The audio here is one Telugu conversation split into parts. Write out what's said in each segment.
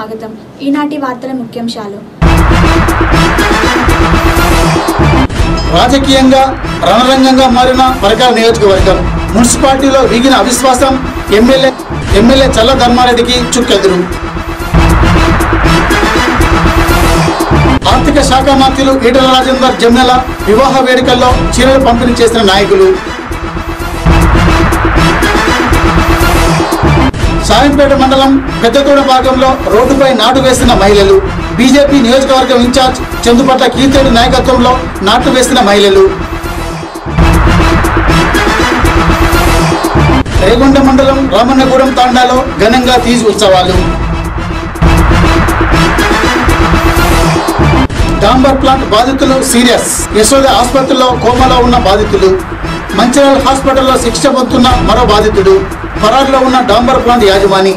స్వాగతం ఈనాటి వార్తల ముఖ్యాంశాలు రాజకీయంగా రణరంగంగా మారిన పరకాల నియోజకవర్గం మున్సిపాలిటీలో వీగిన అవిశ్వాసం ఎమ్మెల్యే ఎమ్మెల్యే చల్ల ధర్మారెడ్డికి చుక్కెదురు ఆర్థిక శాఖ మంత్రులు ఈటల రాజేందర్ జమ్మెల వివాహ వేడుకల్లో చీరలు పంపిణీ చేసిన నాయకులు సాయంపేట మండలం పెద్దతోడ భాగంలో రోడ్డుపై నాటు వేసిన మహిళలు బీజేపీ నియోజకవర్గం ఇన్ఛార్జ్ చందుపట్ల కీర్తేడి నాయకత్వంలో నాటు వేసిన మహిళలు రేగొండ మండలం రామన్నగూడెం తాండాలో ఘనంగా తీజ్ ఉత్సవాలు డాంబర్ ప్లాంట్ బాధితులు సీరియస్ యశోద ఆసుపత్రిలో కోమాలో ఉన్న బాధితులు మంచిర్యాల హాస్పిటల్లో శిక్ష పొందుతున్న మరో బాధితుడు పరారులో ఉన్న డాంబర్ ప్లాంట్ యాజమాని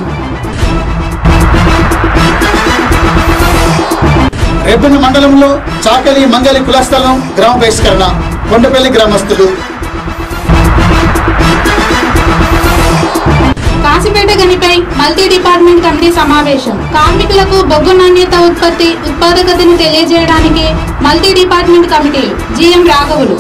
రెబ్బెన మండలంలో చాకలి మంగలి కులస్థలం గ్రామ బహిష్కరణ కొండపల్లి గ్రామస్తులు కాసిపేట గనిపై మల్టీ డిపార్ట్మెంట్ కమిటీ సమావేశం కార్మికులకు బొగ్గు నాణ్యత ఉత్పత్తి ఉత్పాదకతను తెలియజేయడానికి మల్టీ డిపార్ట్మెంట్ కమిటీలు జిఎం రాఘవులు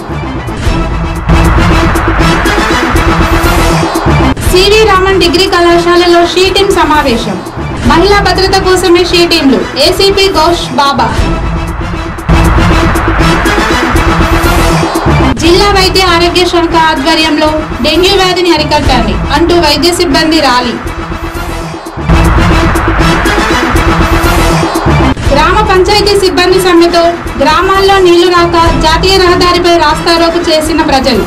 సివి రామన్ డిగ్రీ కళాశాలలో షీ టీం సమావేశం మహిళా భద్రత కోసమే షీ టీంలు ఏసీపీ ఘోష్ బాబా జిల్లా వైద్య ఆరోగ్య శాఖ ఆధ్వర్యంలో డెంగ్యూ వ్యాధిని అరికట్టాలి అంటూ వైద్య సిబ్బంది ర్యాలీ గ్రామ పంచాయతీ సిబ్బంది సమ్మెతో గ్రామాల్లో నీళ్లు రాక జాతీయ రహదారిపై రాస్తారోకు చేసిన ప్రజలు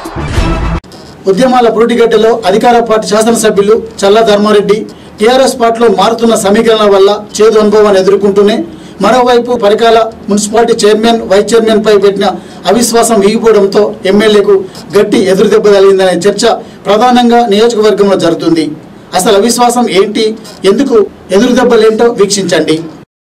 ఉద్యమాల పురుటిగడ్డలో అధికార పార్టీ శాసనసభ్యులు చల్ల ధర్మారెడ్డి టీఆర్ఎస్ పార్టీలో మారుతున్న సమీకరణ వల్ల చేదు అనుభవాన్ని ఎదుర్కొంటూనే మరోవైపు Parkal municipality chairman vice chairman పై పెట్టిన అవిశ్వాసం వీగిపోవడంతో ఎమ్మెల్యేకు గట్టి ఎదురుదెబ్బ తగిలిందనే చర్చ ప్రధానంగా నియోజకవర్గంలో జరుగుతుంది అసలు అవిశ్వాసం ఏంటి ఎందుకు ఎదురుదెబ్బలేంటో వీక్షించండి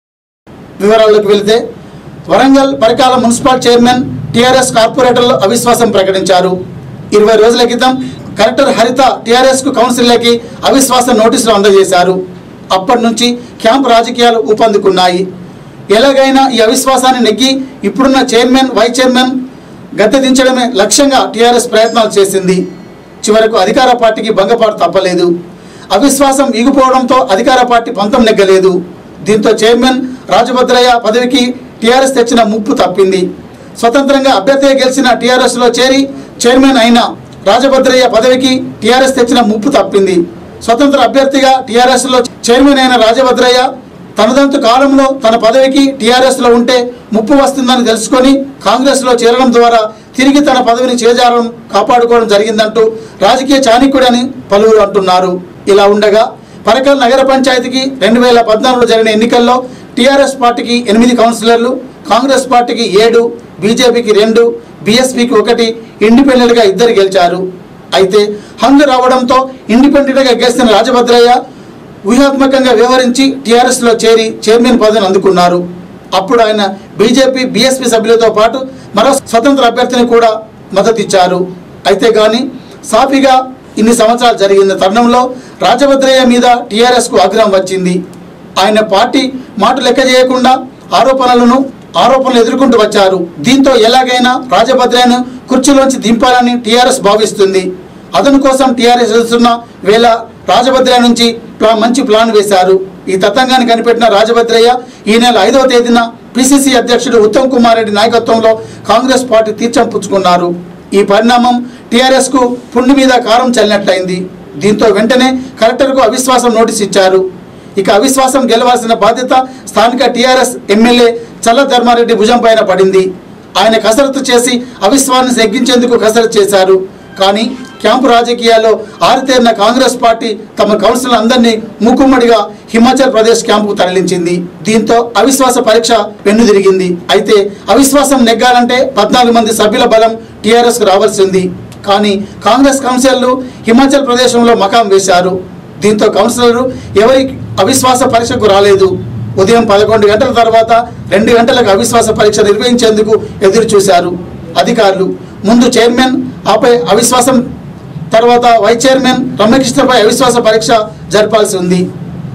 వివరాల్లోకి వెళితే Warangal Parkal municipal chairman TRS కార్పొరేటర్లు అవిశ్వాసం ప్రకటించారు ఇరవై రోజుల క్రితం కలెక్టర్ హరిత టీఆర్ఎస్ కు కౌన్సిలర్కి అవిశ్వాస నోటీసులు అందజేశారు అప్పటి నుంచి క్యాంప్ రాజకీయాలు ఊపందుకున్నాయి ఎలాగైనా ఈ అవిశ్వాసాన్ని నెగ్గి ఇప్పుడున్న చైర్మన్ వైస్ చైర్మన్ గద్దె దించడమే లక్ష్యంగా టీఆర్ఎస్ ప్రయత్నాలు చేసింది చివరకు అధికార పార్టీకి భంగపాటు తప్పలేదు అవిశ్వాసం ఈగిపోవడంతో అధికార పార్టీ పంతం నెగ్గలేదు దీంతో చైర్మన్ రాజభద్రయ్య పదవికి టీఆర్ఎస్ తెచ్చిన ముప్పు తప్పింది స్వతంత్రంగా అభ్యర్థిగా గెలిచిన టీఆర్ఎస్లో చేరి చైర్మన్ అయిన రాజభద్రయ్య పదవికి టీఆర్ఎస్ తెచ్చిన ముప్పు తప్పింది స్వతంత్ర అభ్యర్థిగా టీఆర్ఎస్లో చైర్మన్ అయిన రాజభద్రయ్య తనదంతు కాలంలో తన పదవికి టీఆర్ఎస్లో ఉంటే ముప్పు వస్తుందని తెలుసుకొని కాంగ్రెస్లో చేరడం ద్వారా తిరిగి తన పదవిని చేజారం కాపాడుకోవడం జరిగిందంటూ రాజకీయ చాణిక్యుడని పలువురు అంటున్నారు ఇలా ఉండగా పరకల్ నగర పంచాయతీకి రెండు వేల పద్నాలుగులో జరిగిన ఎన్నికల్లో టీఆర్ఎస్ పార్టీకి ఎనిమిది కౌన్సిలర్లు కాంగ్రెస్ పార్టీకి ఏడు బీజేపీకి రెండు బీఎస్పీకి ఒకటి ఇండిపెండెంట్గా ఇద్దరు గెలిచారు అయితే హంగు రావడంతో ఇండిపెండెంట్గా గెలిచిన రాజభద్రయ్య వ్యూహాత్మకంగా వ్యవహరించి టీఆర్ఎస్లో చేరి చైర్మన్ పదవిని అందుకున్నారు అప్పుడు ఆయన బీజేపీ బీఎస్పీ సభ్యులతో పాటు మరో స్వతంత్ర అభ్యర్థిని కూడా మద్దతిచ్చారు అయితే కానీ సాఫీగా ఇన్ని సంవత్సరాలు జరిగిన తరుణంలో రాజభద్రయ్య మీద టీఆర్ఎస్కు ఆగ్రహం వచ్చింది ఆయన పార్టీ మాట లెక్క చేయకుండా ఆరోపణలను ఆరోపణలు ఎదుర్కొంటూ వచ్చారు దీంతో ఎలాగైనా రాజభద్రయ్యను కుర్చీలోంచి దింపాలని టీఆర్ఎస్ భావిస్తుంది అతని కోసం టీఆర్ఎస్ ఎదుస్తున్న వేళ రాజభద్రయ్య నుంచి ప్లా మంచి ప్లాన్ వేశారు ఈ తతంగాన్ని కనిపెట్టిన రాజభద్రయ్య ఈ నెల ఐదవ తేదీన పిసిసి అధ్యక్షుడు ఉత్తమ్ కుమార్ రెడ్డి నాయకత్వంలో కాంగ్రెస్ పార్టీ తీర్చం పుచ్చుకున్నారు ఈ పరిణామం టీఆర్ఎస్ కు పుండి మీద కారం చల్లినట్లయింది దీంతో వెంటనే కలెక్టర్కు అవిశ్వాసం నోటీస్ ఇచ్చారు ఇక అవిశ్వాసం గెలవాల్సిన బాధ్యత స్థానిక టీఆర్ఎస్ ఎమ్మెల్యే చల్ల ధర్మారెడ్డి భుజం పైన పడింది ఆయన కసరత్తు చేసి అవిశ్వాసాన్ని తగ్గించేందుకు కసరత్తు చేశారు కానీ క్యాంపు రాజకీయాల్లో ఆరితేరిన కాంగ్రెస్ పార్టీ తమ కౌన్సిల్ అందరినీ మూకుమ్మడిగా హిమాచల్ ప్రదేశ్ క్యాంపుకు తరలించింది దీంతో అవిశ్వాస పరీక్ష వెన్నుదిరిగింది అయితే అవిశ్వాసం నెగ్గాలంటే పద్నాలుగు మంది సభ్యుల బలం టీఆర్ఎస్కు రావాల్సి ఉంది కానీ కాంగ్రెస్ కౌన్సిలర్లు హిమాచల్ ప్రదేశంలో మకాం వేశారు దీంతో కౌన్సిలర్లు ఎవరి అవిశ్వాస పరీక్షకు రాలేదు ఉదయం పదకొండు గంటల తర్వాత రెండు గంటలకు అవిశ్వాస పరీక్ష నిర్వహించేందుకు ఎదురు చూశారు అధికారులు ముందు చైర్మన్ ఆపై అవిశ్వాసం తర్వాత వైస్ చైర్మన్ రమ్యకృష్ణపై అవిశ్వాస పరీక్ష జరపాల్సి ఉంది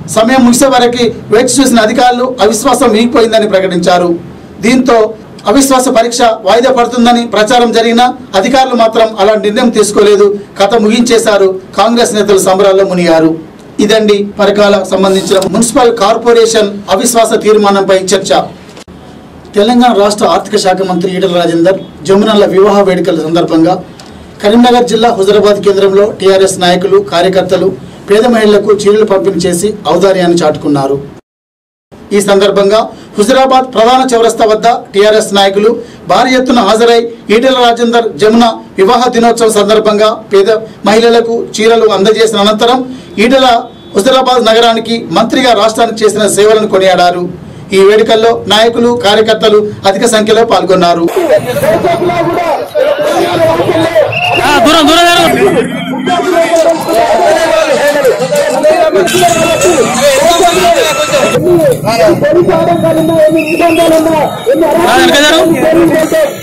సమయం ముగిసే వరకు వేచి చూసిన అధికారులు అవిశ్వాసం వీగిపోయిందని ప్రకటించారు దీంతో అవిశ్వాస పరీక్ష వాయిదా పడుతుందని ప్రచారం జరిగినా అధికారులు మాత్రం అలాంటి నిర్ణయం తీసుకోలేదు కథ ముగించేశారు కాంగ్రెస్ నేతలు సంబరాల్లో మునిగారు ఇదండి పరకాల సంబంధించిన మున్సిపల్ కార్పొరేషన్ అవిశ్వాస తీర్మానంపై చర్చ తెలంగాణ రాష్ట్ర ఆర్థిక శాఖ మంత్రి ఈటల రాజేందర్ జమునల్ల వివాహ వేడుకల సందర్భంగా కరీంనగర్ జిల్లా హుజరాబాద్ కేంద్రంలో టీఆర్ఎస్ నాయకులు కార్యకర్తలు పేద మహిళలకు చీరలు పంపిణీ చేసి ఔదార్యాన్ని చాటుకున్నారు ఈ సందర్భంగా హుజరాబాద్ ప్రధాన చౌరస్తా వద్ద టీఆర్ఎస్ నాయకులు భారీ ఎత్తున హాజరై ఈటెల రాజేందర్ జమున వివాహ దినోత్సవం సందర్భంగా పేద మహిళలకు చీరలు అందజేసిన అనంతరం ఈటెల హుజరాబాద్ నగరానికి మంత్రిగా రాష్ట్రానికి చేసిన సేవలను కొనియాడారు ఈ వేడుకల్లో నాయకులు కార్యకర్తలు అధిక సంఖ్యలో పాల్గొన్నారు దూరం దూరం జరగదు వెనక జరుగు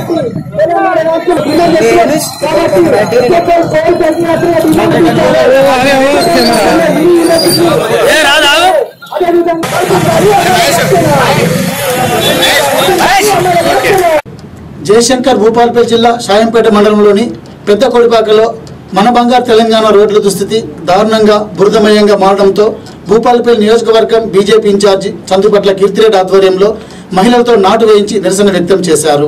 ఏ రాదు ఆగు. జయశంకర్ భూపాల్పేట జిల్లా షాయంపేట మండలంలోని పెద్ద కొడిపాకలో మన బంగారు తెలంగాణ రోడ్ల దుస్థితి దారుణంగా బురదమయంగా మారడంతో భూపాలపల్లి నియోజకవర్గం బీజేపీ ఇన్ఛార్జి చందుపట్ల కీర్తిరెడ్డి ఆధ్వర్యంలో మహిళలతో నాటు వేయించి నిరసన వ్యక్తం చేశారు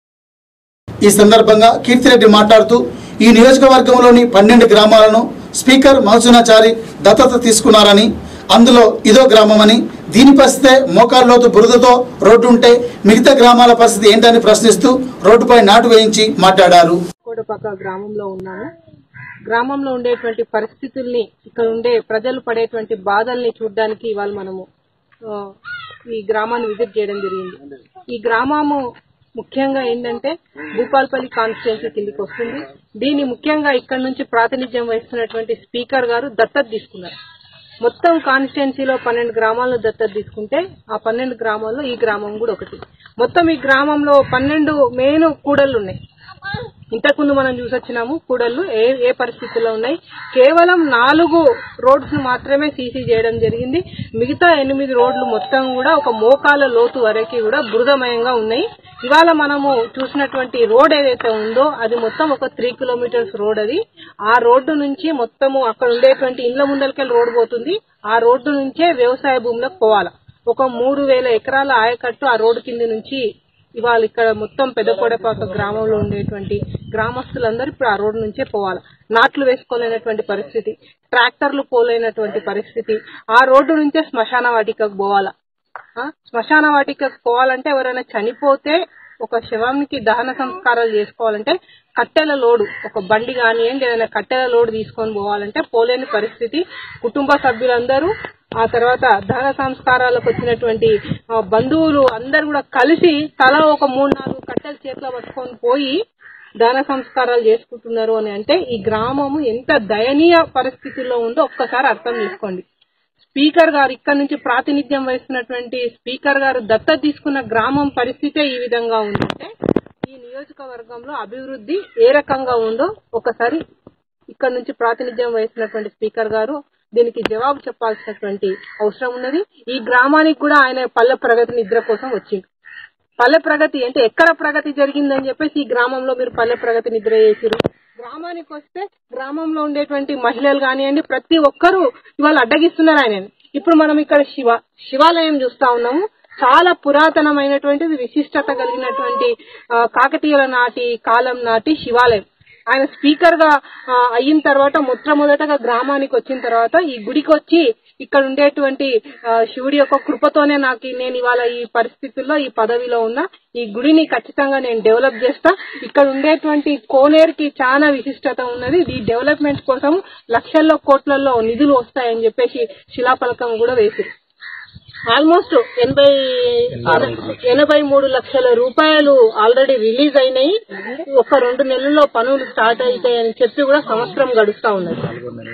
ఈ సందర్భంగా కీర్తిరెడ్డి మాట్లాడుతూ ఈ నియోజకవర్గంలోని పన్నెండు గ్రామాలను స్పీకర్ మహసూనాచారి దత్తత తీసుకున్నారని అందులో ఇదో గ్రామమని దీని పరిస్థితే మోకాల్లోతు బురదతో రోడ్డు ఉంటే మిగతా గ్రామాల పరిస్థితి ఏంటని ప్రశ్నిస్తూ రోడ్డుపై నాటు వేయించి మాట్లాడారు కోటపాక గ్రామంలో ఉన్నాను గ్రామంలో ఉండేటువంటి పరిస్థితుల్ని ఇక్కడ ఉండే ప్రజలు పడేటువంటి బాధల్ని చూడడానికి ఇవాళ మనము ఆ, ఈ గ్రామాన్ని విజిట్ చేయడం జరిగింది ఈ గ్రామము ముఖ్యంగా ఏంటంటే భూపాల్పల్లి కాన్స్టిట్యున్సీ కిందికి వస్తుంది దీన్ని ముఖ్యంగా ఇక్కడ నుంచి ప్రాతినిధ్యం వహిస్తున్నటువంటి స్పీకర్ గారు దత్తత తీసుకున్నారు మొత్తం కాన్స్టిట్యున్సీలో పన్నెండు గ్రామాలను దత్తత తీసుకుంటే ఆ పన్నెండు గ్రామాల్లో ఈ గ్రామం కూడా ఒకటి మొత్తం ఈ గ్రామంలో పన్నెండు మెయిన్ కూడళ్లు ఉన్నాయి ఇంతకుముందు మనం చూసొచ్చినాము కూడళ్లు ఏ ఏ పరిస్థితుల్లో ఉన్నాయి కేవలం నాలుగు రోడ్స్ మాత్రమే సీసీ చేయడం జరిగింది మిగతా ఎనిమిది రోడ్లు మొత్తం కూడా ఒక మోకాల లోతు వరకు కూడా బురదమయంగా ఉన్నాయి ఇవాళ మనము చూసినటువంటి రోడ్ ఏదైతే ఉందో అది మొత్తం ఒక త్రీ కిలోమీటర్స్ రోడ్ అది ఆ రోడ్డు నుంచి మొత్తము అక్కడ ఉండేటువంటి ఇండ్ల ముందరికెళ్ళి రోడ్ పోతుంది ఆ రోడ్డు నుంచే వ్యవసాయ భూములకు పోవాలి ఒక మూడు వేల ఎకరాల ఆయకట్టు ఆ రోడ్డు కింద నుంచి ఇవాళ ఇక్కడ మొత్తం పెద్దకోడపాక గ్రామంలో ఉండేటువంటి గ్రామస్తులందరూ ఇప్పుడు ఆ రోడ్డు నుంచే పోవాలి నాట్లు వేసుకోలేనటువంటి పరిస్థితి ట్రాక్టర్లు పోలేనటువంటి పరిస్థితి ఆ రోడ్డు నుంచే శ్మశాన వాటికకు పోవాలా ఆ, శ్మశాన వాటికకు పోవాలంటే ఎవరైనా చనిపోతే ఒక శవానికి దహన సంస్కారాలు చేసుకోవాలంటే కట్టెల లోడు ఒక బండి కానివ్వండి ఏదైనా కట్టెల లోడు తీసుకొని పోవాలంటే పోలేని పరిస్థితి కుటుంబ సభ్యులందరూ ఆ తర్వాత దహన సంస్కారాలకు వచ్చినటువంటి ఆ, బంధువులు అందరు కూడా కలిసి తల ఒక మూడు నాలుగు కట్టెల చేతిలో పట్టుకొని పోయి దాన సంస్కారాలు చేసుకుంటున్నారు అని అంటే ఈ గ్రామము ఎంత దయనీయ పరిస్థితుల్లో ఉందో ఒక్కసారి అర్థం చేసుకోండి స్పీకర్ గారు ఇక్కడ నుంచి ప్రాతినిధ్యం వహిస్తున్నటువంటి స్పీకర్ గారు దత్తత తీసుకున్న గ్రామం పరిస్థితే ఈ విధంగా ఉందంటే ఈ నియోజకవర్గంలో అభివృద్ధి ఏ రకంగా ఉందో ఒకసారి ఇక్కడ నుంచి ప్రాతినిధ్యం వహిస్తున్నటువంటి స్పీకర్ గారు దీనికి జవాబు చెప్పాల్సినటువంటి అవసరం ఉన్నది ఈ గ్రామానికి కూడా ఆయన పల్లె ప్రగతి నిద్ర కోసం వచ్చింది పల్లె ప్రగతి అంటే ఎక్కడ ప్రగతి జరిగిందని చెప్పేసి ఈ గ్రామంలో మీరు పల్లె ప్రగతి నిద్ర చేసిరు గ్రామానికి వస్తే గ్రామంలో ఉండేటువంటి మహిళలు కానివ్వండి ప్రతి ఒక్కరూ ఇవాళ అడ్డగిస్తున్నారు ఆయన ఇప్పుడు మనం ఇక్కడ శివ శివాలయం చూస్తా ఉన్నాము చాలా పురాతనమైనటువంటిది విశిష్టత కలిగినటువంటి ఆ, కాకతీయుల నాటి కాలం నాటి శివాలయం ఆయన స్పీకర్ గా ఆ, అయిన తర్వాత మొట్టమొదటగా గ్రామానికి వచ్చిన తర్వాత ఈ గుడికి వచ్చి ఇక్కడ ఉండేటువంటి ఆ, శివుడి యొక్క కృపతోనే నాకు ఈ- నేను ఇవాళ ఈ పరిస్థితుల్లో ఈ పదవిలో ఉన్నా ఈ గుడిని ఖచ్చితంగా నేను డెవలప్ చేస్తా ఇక్కడ ఉండేటువంటి కోనేరుకి చాలా విశిష్టత ఉన్నది ఈ డెవలప్మెంట్ కోసం లక్షల్లో కోట్లలో నిధులు వస్తాయని చెప్పేసి శిలాఫలకం కూడా వేసింది ఆల్మోస్ట్ ఎనభై ఎనభై మూడు లక్షల రూపాయలు ఆల్రెడీ రిలీజ్ అయినాయి ఒక రెండు నెలల్లో పనులు స్టార్ట్ అవుతాయని చెప్పి కూడా సంవత్సరం గడుస్తా ఉన్నది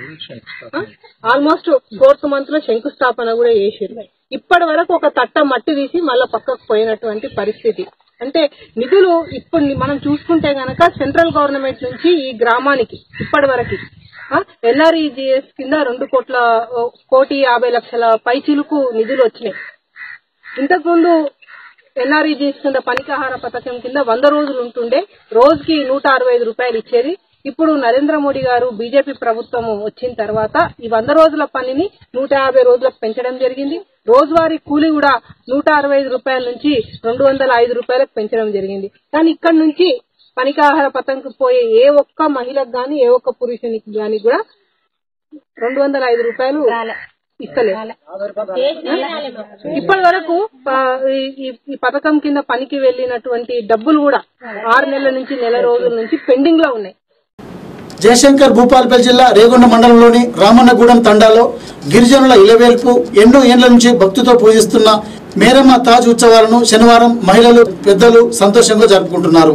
ఆల్మోస్ట్ ఫోర్త్ మంత్ లో శంకుస్థాపన కూడా చేసారు ఇప్పటి వరకు ఒక తట్ట మట్టి తీసి మళ్ళీ పక్కకు పోయినటువంటి పరిస్థితి అంటే నిధులు ఇప్పుడు మనం చూసుకుంటే గనక సెంట్రల్ గవర్నమెంట్ నుంచి ఈ గ్రామానికి ఇప్పటి వరకు ఎన్ఆర్ఈజిఎస్ కింద రెండు కోట్ల ఓ, కోటి యాభై లక్షల పైచిలుకు నిధులు వచ్చినాయి ఇంతకుముందు ఎన్ఆర్ఈజీఎస్ కింద పనికాహార పథకం కింద వంద రోజులు ఉంటుండే రోజుకి నూట అరవై ఐదు రూపాయలు ఇచ్చేది ఇప్పుడు నరేంద్ర మోడీ గారు బీజేపీ ప్రభుత్వం వచ్చిన తర్వాత ఈ వంద రోజుల పనిని నూట యాభై రోజులకు పెంచడం జరిగింది రోజువారీ కూలీ కూడా నూట అరవై ఐదు రూపాయల నుంచి రెండు వందల ఐదు రూపాయలకు పెంచడం జరిగింది కానీ ఇక్కడ నుంచి పనికాహార పథకంకి పోయే ఏ ఒక్క మహిళకు గాని ఏ ఒక్క పురుషునికి గాని కూడా రెండు వందల ఐదు రూపాయలు ఇస్తలేదు ఇప్పటి వరకు ఆ, ఈ- ఈ- ఈ పథకం కింద పనికి వెళ్ళినటువంటి డబ్బులు కూడా ఆరు నెలల నుంచి నెల రోజుల నుంచి పెండింగ్ లో ఉన్నాయి జయశంకర్ భూపాలపల్లి జిల్లా రేగొండ మండలంలోని రామన్నగూడెం తండాలో గిరిజనుల ఇలవేల్పు ఎన్నో ఏండ్ల నుంచి భక్తితో పూజిస్తున్న మేరమ్మ తాజ్ ఉత్సవాలను శనివారం మహిళలు పెద్దలు సంతోషంగా జరుపుకుంటున్నారు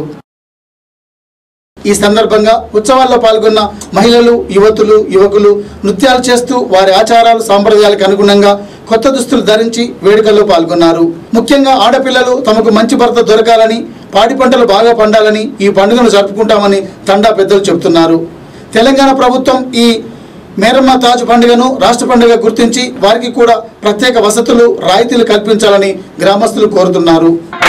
ఈ సందర్భంగా ఉత్సవాల్లో పాల్గొన్న మహిళలు యువతులు యువకులు నృత్యాలు చేస్తూ వారి ఆచారాలు సాంప్రదాయాలకు అనుగుణంగా కొత్త దుస్తులు ధరించి వేడుకల్లో పాల్గొన్నారు ముఖ్యంగా ఆడపిల్లలు తమకు మంచి భర్త దొరకాలని పాడి పంటలు బాగా పండాలని ఈ పండుగను జరుపుకుంటామని తండా పెద్దలు చెబుతున్నారు తెలంగాణ ప్రభుత్వం ఈ మేరమ్మ తాజ్ పండుగను రాష్ట్ర పండుగ గుర్తించి వారికి కూడా ప్రత్యేక వసతులు రాయితీలు కల్పించాలని గ్రామస్తులు కోరుతున్నారు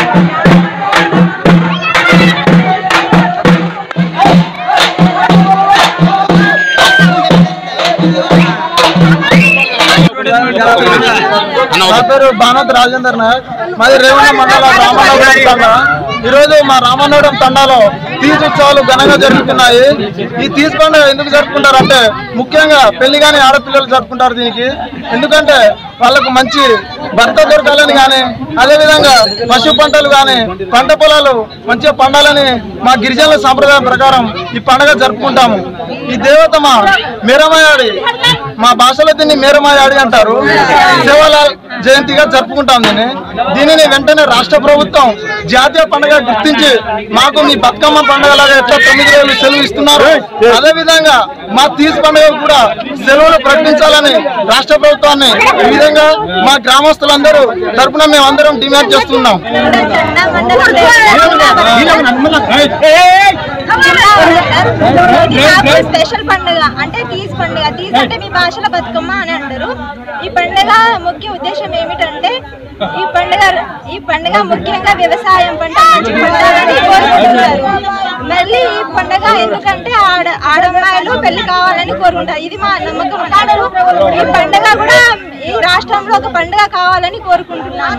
నా పేరు భానత్ రాజేందర్ నాయక్ మాది రేవణ మండలం రామన్నగూడెం తండా ఈరోజు మా రామన్నగూడెం తండాలో తీజ్ ఉత్సవాలు ఘనంగా జరుగుతున్నాయి ఈ తీజ్ పండుగ ఎందుకు జరుపుకుంటారంటే ముఖ్యంగా పెళ్లి కాని ఆడపిల్లలు జరుపుకుంటారు దీనికి ఎందుకంటే వాళ్ళకు మంచి భర్త దొరకాలని కానీ అదేవిధంగా పశు పంటలు కానీ పంట పొలాలు మంచిగా పండాలని మా గిరిజనుల సాంప్రదాయం ప్రకారం ఈ పండుగ జరుపుకుంటాము ఈ దేవత మా మేరమాయాడి మా భాషలో దీన్ని మేరమాయాడి అంటారు సేవలాల్ జయంతిగా జరుపుకుంటాం దీన్ని దీనిని వెంటనే రాష్ట్ర ప్రభుత్వం జాతీయ పండుగ గుర్తించి మాకు మీ బతుకమ్మ పండుగలాగా ఎట్లా తొమ్మిది రోజులు సెలవు ఇస్తున్నారు అదే విధంగా మా తీజ్ పండుగ కూడా సెలవులు ప్రకటించాలని రాష్ట్ర ప్రభుత్వాన్ని ఈ విధంగా మా గ్రామస్తులందరూ తరపున మేము అందరం డిమాండ్ చేస్తున్నాం స్పెషల్ పండుగ అంటే తీజ్ పండుగ తీజ్ అంటే మీ భాషలో బతుకమ్మ అని అంటారు ఈ పండుగ ముఖ్య ఉద్దేశం ఏమిటంటే ఈ పండుగ ఈ పండుగ ముఖ్యంగా వ్యవసాయం పంట మంచి పండాలని కోరుకుంటున్నారు మళ్ళీ ఈ పండుగ ఎందుకంటే ఆడ ఆడమ్మాయిలు పెళ్లి కావాలని కోరుకుంటారు ఇది మా నమ్మకం అన్నట్టు ఈ పండుగ కూడా ఈ రాష్ట్రంలో ఒక పండుగ కావాలని కోరుకుంటున్నాను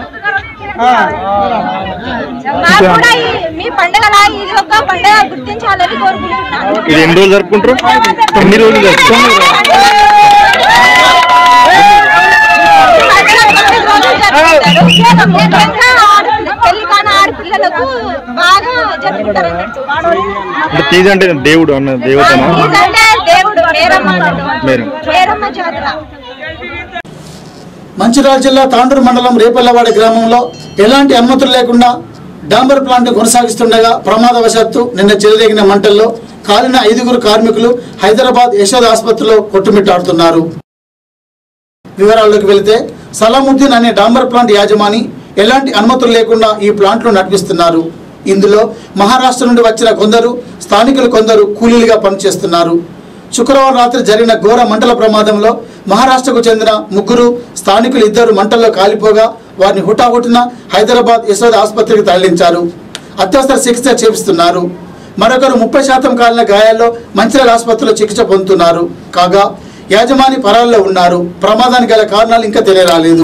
మాకు కూడా ఈ- మీ పండుగలా ఇది ఒక పండుగ గుర్తించాలని కోరుకుంటున్నాను ఇది ఎన్ని రోజులు జరుపుకుంటారు ఎన్ని రోజులు జరుపుకుంటారు ముఖ్యంగా ఆడపిల్ల- పెళ్లి కాని ఆడపిల్లలకు బాగా జరుపుకుంటారు అన్నట్టు అంటే తీజ్ అంటే దేవుడు అన్న దేవతనా ఇదంటే దేవుడు మేరమ్మ మేరం. మేరమ్మ జాతర మంచిర్యాల జిల్లా తాండూరు మండలం రేపల్లవాడి గ్రామంలో ఎలాంటి అనుమతులు లేకుండా డాంబర్ ప్లాంట్ కొనసాగిస్తుండగా ప్రమాదవశాత్తు నిన్న చెలరేగిన మంటల్లో కాలిన ఐదుగురు కార్మికులు హైదరాబాద్ యశోద ఆసుపత్రిలో కొట్టుమిట్టాడుతున్నారు వివరాల్లోకి వెళితే సలాముద్దీన్ అనే డాంబర్ ప్లాంట్ యాజమాని ఎలాంటి అనుమతులు లేకుండా ఈ ప్లాంట్లు నడిపిస్తున్నారు ఇందులో మహారాష్ట్ర నుండి వచ్చిన కొందరు స్థానికులు కొందరు కూలీలుగా పనిచేస్తున్నారు శుక్రవారం రాత్రి జరిగిన ఘోర మంటల ప్రమాదంలో మహారాష్ట్రకు చెందిన ముగ్గురు స్థానికులు ఇద్దరు మంటల్లో కాలిపోగా వారిని హుటాహుటిన హైదరాబాద్ యశోద ఆసుపత్రికి తరలించారు అత్యవసర చికిత్స చేపిస్తున్నారు మరొకరు ముప్పై శాతం కాలిన గాయాల్లో మంచిర్యాల ఆసుపత్రిలో చికిత్స పొందుతున్నారు కాగా యాజమాని పరాల్లో ఉన్నారు ప్రమాదానికి గల కారణాలు ఇంకా తెలియరాలేదు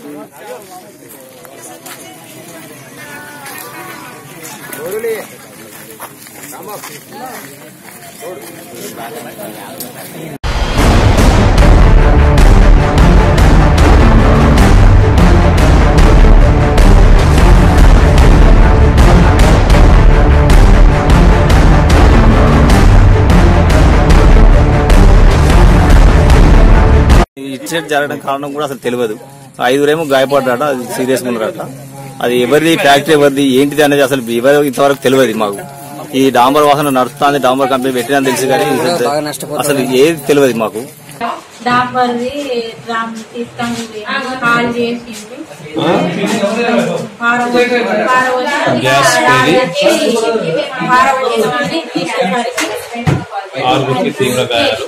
ఈ ఇన్సిడెంట్ జరగడం కారణం కూడా అసలు తెలియదు ఐదుగురేమో గాయపడ్డాట అది సీరియస్ ఉన్నారట అది ఎవరిది ఫ్యాక్టరీ ఎవరిది ఏంటిది అనేది అసలు ఎవరు ఇంతవరకు తెలియదు మాకు ఈ డాంబర్ వాసన నడుస్తుంది డాంబర్ కంపెనీ పెట్టినా తెలుసు కానీ అసలు ఏది తెలియదు మాకు డాంబర్ది డ్రామ్ తీసుకొని పోయిండు. కాల్ చేసిండు పారవోసి- పారవోసి గ్యాస్ రాళ్ళకి పారవోసినామని తీసేసరికి ఆరుగురికి తీవ్ర గాయాలు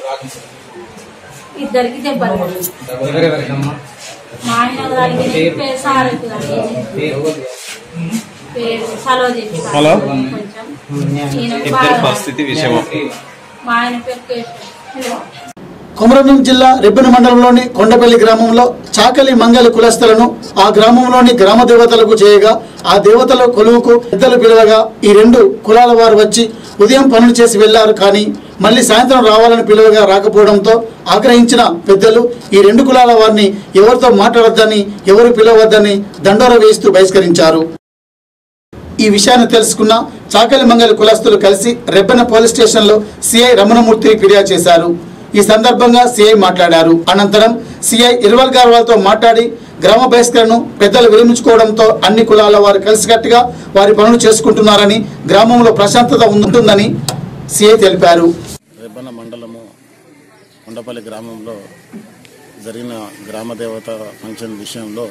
ఇద్దరికి దెబ్బలు పడ్డాయి. మా ఆయన గారికి పేరు సారథి గారికి పేరు సలోజి హలో. కొంచెం ఈయన ఇద్దరి బాగా- పరిస్థితి విషయం మా ఆయన పేరు కేశవ్ కొమరంభీం జిల్లా రెబ్బెన మండలంలోని కొండపల్లి గ్రామంలో చాకలి మంగలి కులస్తులను ఆ గ్రామంలోని గ్రామ దేవతలకు చేయగా ఆ దేవతల కొలువుకు పెద్దలు పిలవగా ఈ రెండు కులాల వారు వచ్చి ఉదయం పనులు చేసి వెళ్లారు కానీ మళ్ళీ సాయంత్రం రావాలని పిలువగా రాకపోవడంతో ఆగ్రహించిన పెద్దలు ఈ రెండు కులాల వారిని ఎవరితో మాట్లాడొద్దని ఎవరు పిలవద్దని దండోర వేస్తూ బహిష్కరించారు ఈ విషయాన్ని తెలుసుకున్న చాకలి మంగలి కులస్తులు కలిసి రెబ్బెన పోలీస్ స్టేషన్లో సిఐ రమణమూర్తి ఫిర్యాదు చేశారు ఈ సందర్భంగా సిఐ మాట్లాడారు అనంతరం సిఐ ఇర్వల్ గారు వాళ్ళతో మాట్లాడి గ్రామ బహిష్కరణను పెద్దలు విరమించుకోవడంతో అన్ని కులాల వారు కలిసికట్టుగా వారి పనులు చేసుకుంటున్నారని గ్రామంలో ప్రశాంతత ఉంటుందని సిఐ తెలిపారు రెబ్బన మండలము కొండపల్లి గ్రామంలో జరిగిన గ్రామ దేవత ఫంక్షన్ విషయంలో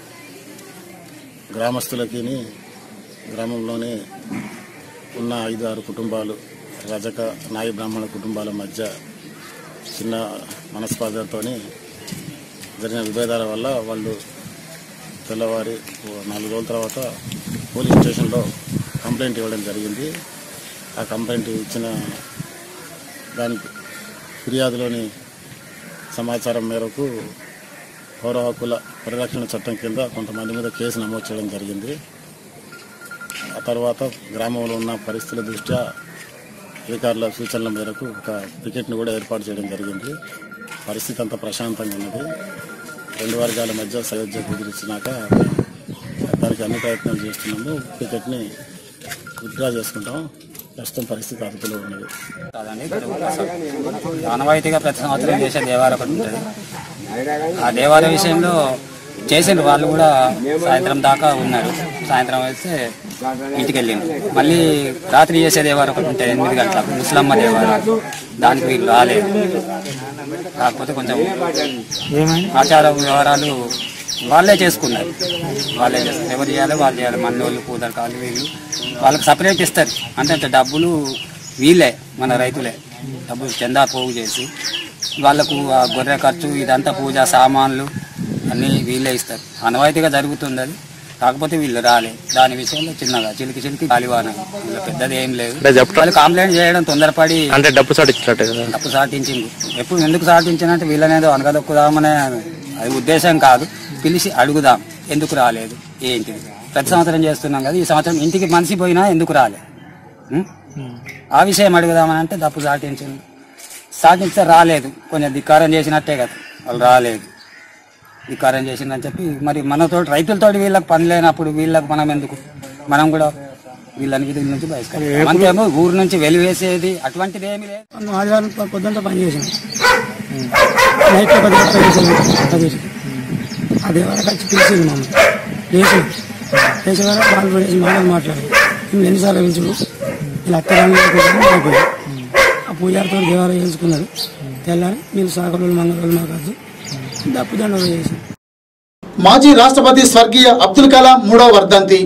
గ్రామస్తులకి గ్రామంలోని ఉన్న ఐదు ఆరు కుటుంబాలు రజక నాయి బ్రాహ్మణ కుటుంబాల మధ్య చిన్న మనస్పాదతో జరిగిన విభేదాల వల్ల వాళ్ళు తెల్లవారి ఓ నాలుగు రోజుల తర్వాత పోలీస్ స్టేషన్లో కంప్లైంట్ ఇవ్వడం జరిగింది ఆ కంప్లైంట్ ఇచ్చిన దానికి ఫిర్యాదులోని సమాచారం మేరకు పౌర హక్కుల పరిరక్షణ చట్టం కింద కొంతమంది మీద కేసు నమోదు చేయడం జరిగింది ఆ తర్వాత గ్రామంలో ఉన్న పరిస్థితుల దృష్ట్యా అధికారుల సూచనల మేరకు ఒక పికెట్ని కూడా ఏర్పాటు చేయడం జరిగింది పరిస్థితి అంతా ప్రశాంతంగా ఉన్నది రెండు వర్గాల మధ్య సయోధ్య కుదిరించినాక దానికి అన్ని ప్రయత్నాలు చేస్తున్నాము పికెట్ని విత్డ్రా చేసుకుంటాం ప్రస్తుతం పరిస్థితి అదుపులో ఉన్నది కాదండి ఆనవాయితీగా ప్రతి సంవత్సరం చేసే దేవాలయం ఒకటి ఉంటుంది ఆ దేవాలయ విషయంలో చేసిండ్రు వాళ్ళు కూడా సాయంత్రం దాకా ఉన్నారు సాయంత్రం అయితే ఇంటికి వెళ్ళిండు మళ్ళీ రాత్రి చేసే దేవాలయం ఒకటి ఉంటుంది ఎనిమిది గంటలకు ముస్లమ్మ దేవాలయం దానికి వీళ్ళు రాలేదు కాకపోతే కొంచెం ఆచార వ్యవహారాలు వాళ్ళే చేసుకున్నారు వాళ్ళే చేస్తారు ఎవరు చేయాలి వాళ్ళు చేయాలి మన వాళ్ళు పూదరకాలు వీళ్ళు వాళ్ళకి సపరేట్ ఇస్తారు అంటే అంత డబ్బులు వీళ్ళే మన రైతులే డబ్బులు చందా పోగు చేసి వాళ్ళకు ఆ గొర్రె ఖర్చు ఇదంతా పూజ సామాన్లు అన్నీ వీళ్ళే ఇస్తారు అనవాయితీగా జరుగుతుంది అది కాకపోతే వీళ్ళు రాలే దాని విషయంలో చిన్నగా చిలికి చిలికి గాలివాన వీళ్ళు పెద్దది ఏం లేదు అంటే చెప్ప- వాళ్ళు కంప్లైంట్ చేయడం తొందరపడి అంటే డబ్బు సాటించినట్టే కదా తప్పు సాటించింది ఎప్పుడు ఎందుకు సాటించినంటే వీళ్ళనేదో అనగదొక్కుదామనే అది ఉద్దేశం కాదు పిలిచి అడుగుదాం ఎందుకు రాలేదు ఏంటిది ప్రతి సంవత్సరం చేస్తున్నాం కదా ఈ సంవత్సరం ఇంటికి మనిషి పోయినా ఎందుకు రాలేదు ఉం? ఆ విషయం అడుగుదామని అంటే తప్పు సాటించింది సాటించితే రాలేదు కొంచెం ధిక్కారం చేసినట్టే కదా వాళ్ళు రాలేదు ధిక్కారం చేసిందని చెప్పి మరి మనతో రైతులతో వీళ్ళకి పని లేనప్పుడు వీళ్ళకి మనం ఎందుకు మనం కూడా వీళ్ళని వీధి నుంచి బహిష్కరిస్తాం అంతేమో ఊరు నుంచి వెలివేసేది అటువంటిది ఏమీ లేదు ఆదివారం పొద్దుంతా పని చేసాం నైట్ ఒక దగ్గర పని చేసాం పని చేసాం ఆ దేవాలయం కలిసి పిలిచింది మమ్మల్ని లేచి లేచే వరకు వాళ్ళు పడేసి మాటలు మాట్లాడి మేము ఎన్నిసార్లు పిలుచుడు ఇలా అత్తరాన్ని అయిపోయింది ఆ పూజారితో దేవాలయం చేసుకున్నారు తెల్లారి మీరు సాగరోళ్ళు మంగళవాళ్ళు మాకు వద్దు దప్పు దండలు చేసి మాజీ రాష్ట్రపతి స్వర్గీయ అబ్దుల్ కలాం మూడవ వర్ధంతి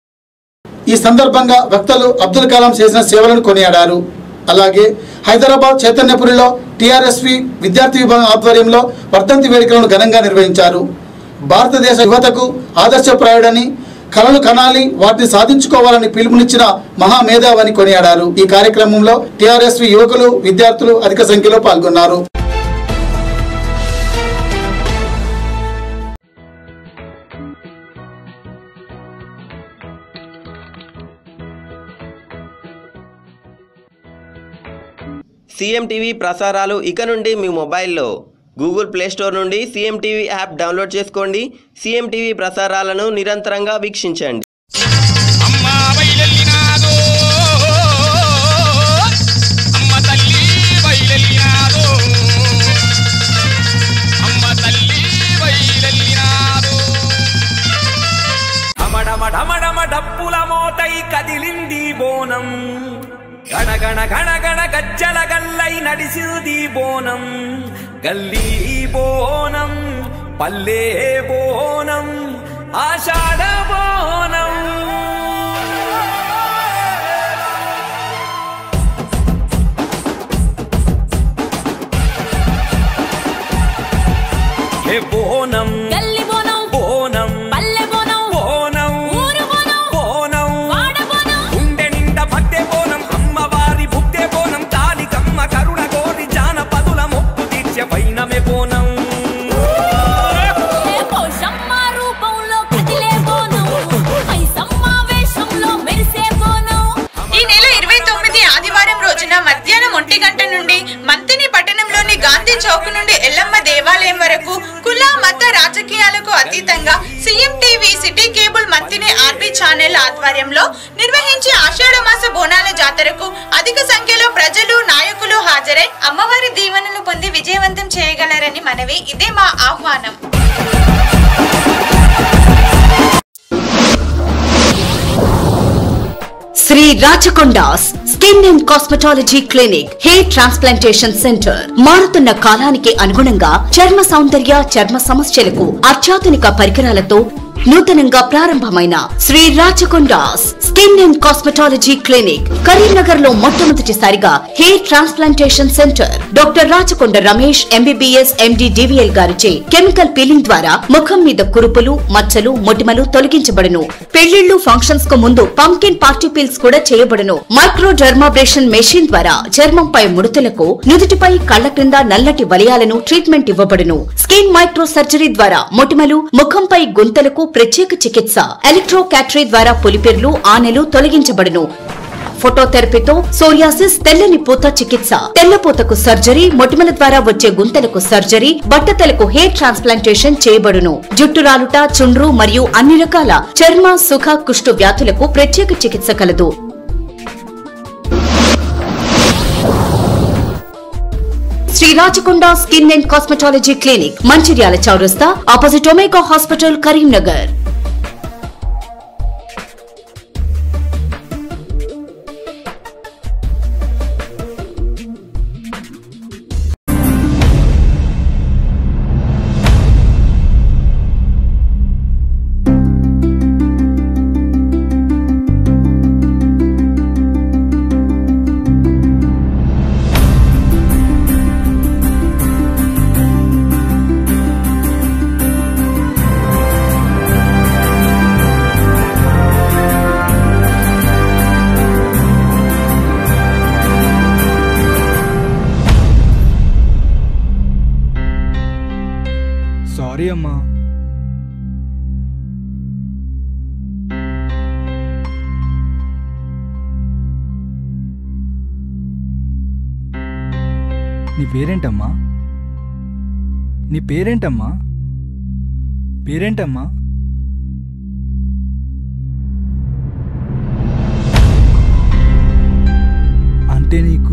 ఈ సందర్భంగా వక్తలు అబ్దుల్ కలాం చేసిన సేవలను కొనియాడారు అలాగే హైదరాబాద్ చైతన్యపురిలో టీఆర్ఎస్వి విద్యార్థి విభాగం ఆధ్వర్యంలో వర్ధంతి వేడుకలను ఘనంగా నిర్వహించారు భారతదేశ యువతకు ఆదర్శప్రాయుడని కలలు కనాలి వాటిని సాధించుకోవాలని పిలుపునిచ్చిన మహామేధావని కొనియాడారు ఈ కార్యక్రమంలో టీఆర్ఎస్వి యువకులు విద్యార్థులు అధిక సంఖ్యలో పాల్గొన్నారు సీఎం టీవీ ప్రసారాలు ఇక నుండి మీ మొబైల్లో గూగుల్ ప్లే స్టోర్ నుండి సీఎం టీవీ యాప్ డౌన్లోడ్ చేసుకోండి సీఎం టీవీ ప్రసారాలను నిరంతరంగా వీక్షించండి అమ్మ తల్లి బయలెల్లినాదో అమ్మ తల్లి బయలెల్లినాదో అమడమడమడమ డప్పుల మోతై కదిలింది బోనం గణగణ గణగణ గజ్జల గల్లై నడిసింది బోనం గల్లీ బోనం పల్లె బోనం ఆషాఢ బోనం ఏ బోనం గల్లి బోనం బోనం పల్లె బోనం బోనం ఊరు బోనం బోనం వాడ బోనం గుండె నిండా భక్తే బోనం అమ్మవారి భుక్తే బోనం కాలికమ్మ కరుణ కోరి జానపదుల మొక్కు తీర్చే వైనమే బోనం ఏ పోషమ్మ రూపంలో కదిలే బోనం ఐసమ్మ వేషంలో మెరిసే బోనం ఈ నెల ఇరవై తొమ్మిది ఆదివారం రోజున మధ్యాహ్నం ఒంటి గంట నుండి మంతిని పట్టణంలోని గాంధీ చౌక్ నుండి ఎల్లమ్మ దేవాలయం వరకు కుల మత రాజకీయాలకు అతీతంగా సీఎం టీవీ సిటీ కేబుల్ మంతిని ఆర్బీ ఛానల్ ఆధ్వర్యంలో నిర్వహించే ఆషాఢ మాస బోనాల జాతరకు అధిక సంఖ్యలో ప్రజలు నాయకులు హాజరై అమ్మవారి దీవెనలు పొంది విజయవంతం చేయగలరని మనవి ఇదే మా ఆహ్వానం Sri Rachakonda's skin and cosmetology clinic hair transplantation centre మారుతున్న కాలానికి అనుగుణంగా చర్మ సౌందర్య చర్మ సమస్యలకు అత్యాధునిక పరికరాలతో నూతనంగా ప్రారంభమైన Sri Rachakonda's skin and cosmetology clinic Karimnagar లో మొట్టమొదటిసారిగా hair transplantation centre doctor Rachakonda Ramesh MBBS MD DVL గారిచే కెమికల్ పీలింగ్ ద్వారా ముఖం మీద కురుపులు మచ్చలు మొటిమలు తొలగించబడును పెళ్లిళ్లు ఫంక్షన్స్ కు ముందు పంకిన్ పార్టీ పీల్స్ కూడా చేయబడును మైక్రో డర్మాబ్రేషన్ మెషిన్ ద్వారా చర్మంపై ముడతలకు నుదుటిపై కళ్ల క్రింద నల్లటి వలయాలను ట్రీట్మెంట్ ఇవ్వబడును స్కిన్ మైక్రో సర్జరీ ద్వారా మొటిమలు ముఖంపై గుంతలకు ప్రత్యేక చికిత్స ఎలక్ట్రో క్యాటరీ ద్వారా పులిపెర్లు ఆనెలు తొలగించబడును ఫోటోథెరపీతో సోరియాసిస్ తెల్లని పూత చికిత్స తెల్లపూతకు సర్జరీ మొటిమల ద్వారా వచ్చే గుంతలకు సర్జరీ బట్టతలకు హెయిర్ ట్రాన్స్ప్లాంటేషన్ చేయబడును జుట్టు రాలుట చుండ్రు మరియు అన్ని రకాల చర్మ సుఖ కుష్టు వ్యాధులకు ప్రత్యేక చికిత్స కలదు Sri Rachakonda skin and cosmetology clinic Mancherial చౌరస్తా opposite Omega hospital Karimnagar sorry అమ్మా నీ పేరేంటమ్మా నీ పేరేంటమ్మా పేరేంటమ్మా అంటే నీకు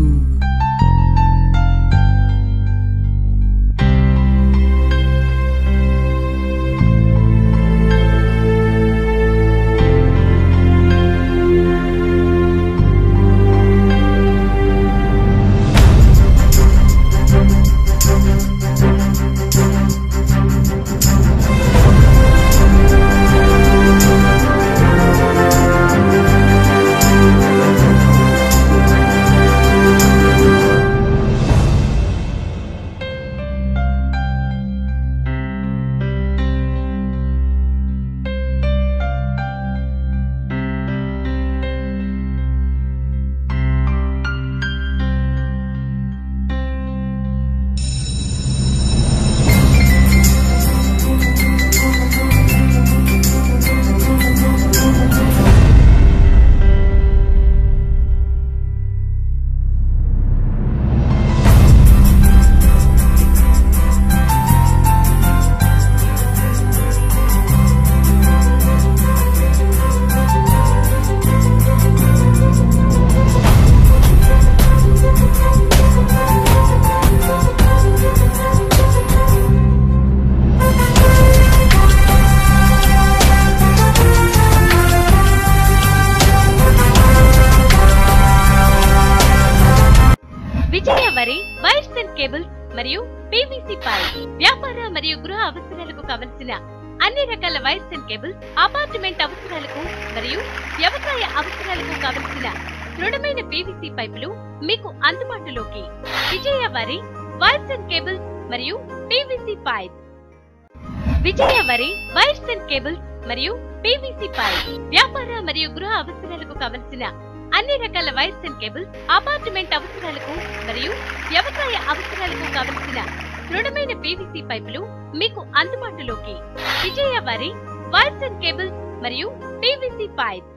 వారి వైర్స్ అండ్ కేబుల్స్ మరియు పీవీసీ పైప్ వ్యాపార మరియు గృహ అవసరాలకు కావలసిన అన్ని రకాల వైర్స్ అండ్ కేబుల్స్ అపార్ట్మెంట్ అవసరాలకు మరియు వ్యవసాయ అవసరాలకు కావలసిన దృఢమైన పీవీసీ పైపులు మీకు అందుబాటులోకి విజయ వారి వైర్స్ అండ్ కేబుల్స్ మరియు పీవీసీ పైప్ విజయ వరి వైర్స్ అండ్ కేబుల్స్ మరియు పీవీసీ పైప్ వ్యాపార మరియు గృహ అవసరాలకు కావలసిన అన్ని రకాల వైర్స్ అండ్ కేబుల్స్ అపార్ట్మెంట్ అవసరాలకు మరియు వ్యవసాయ అవసరాలకు కావలసిన దృఢమైన పీవీసీ పైపులు మీకు అందుబాటులోకి విజయ వరి వైర్స్ అండ్ కేబుల్స్ మరియు పీవీసీ పైప్